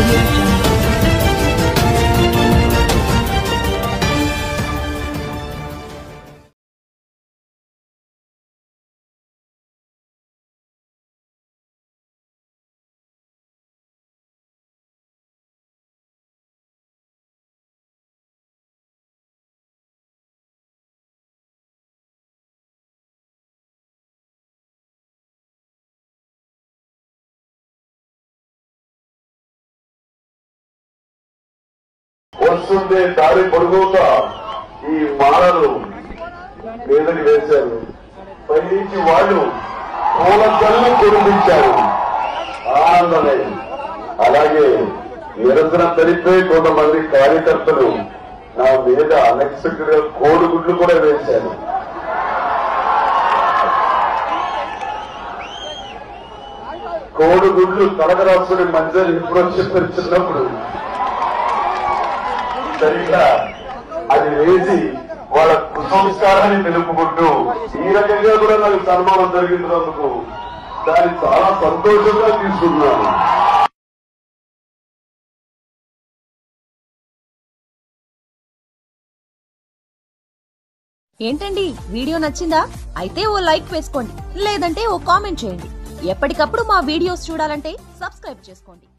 audio jungle. వస్తుంటే దారి పొడుగుతా ఈ మాలలు మీదకి వేశారు పైనుంచి వాళ్ళు పూల జల్లు కురిపించారు ఆనందమే అలాగే నిరంతరం తెలిపే కొంతమంది కార్యకర్తలు నా మీద అనెక్స్పెక్టెడ్ గా కోడిగుడ్లు కూడా వేశారు కోడిగుడ్లు తలక రాసుకుని మధ్యలో ఇప్పుడు చెప్పారు చిన్నప్పుడు సరిగ్గా అది వేసి వాళ్ళ కుసంస్కారాన్ని తెలుపుకుంటూ ఈ రకంగా కూడా నాకు సన్మానం జరిగినందుకు దాన్ని చాలా సంతోషంగా తీసుకున్నాను ఏంటండి వీడియో నచ్చిందా అయితే ఓ లైక్ వేసుకోండి లేదంటే ఓ కామెంట్ చేయండి ఎప్పటికప్పుడు మా వీడియోస్ చూడాలంటే సబ్స్క్రైబ్ చేసుకోండి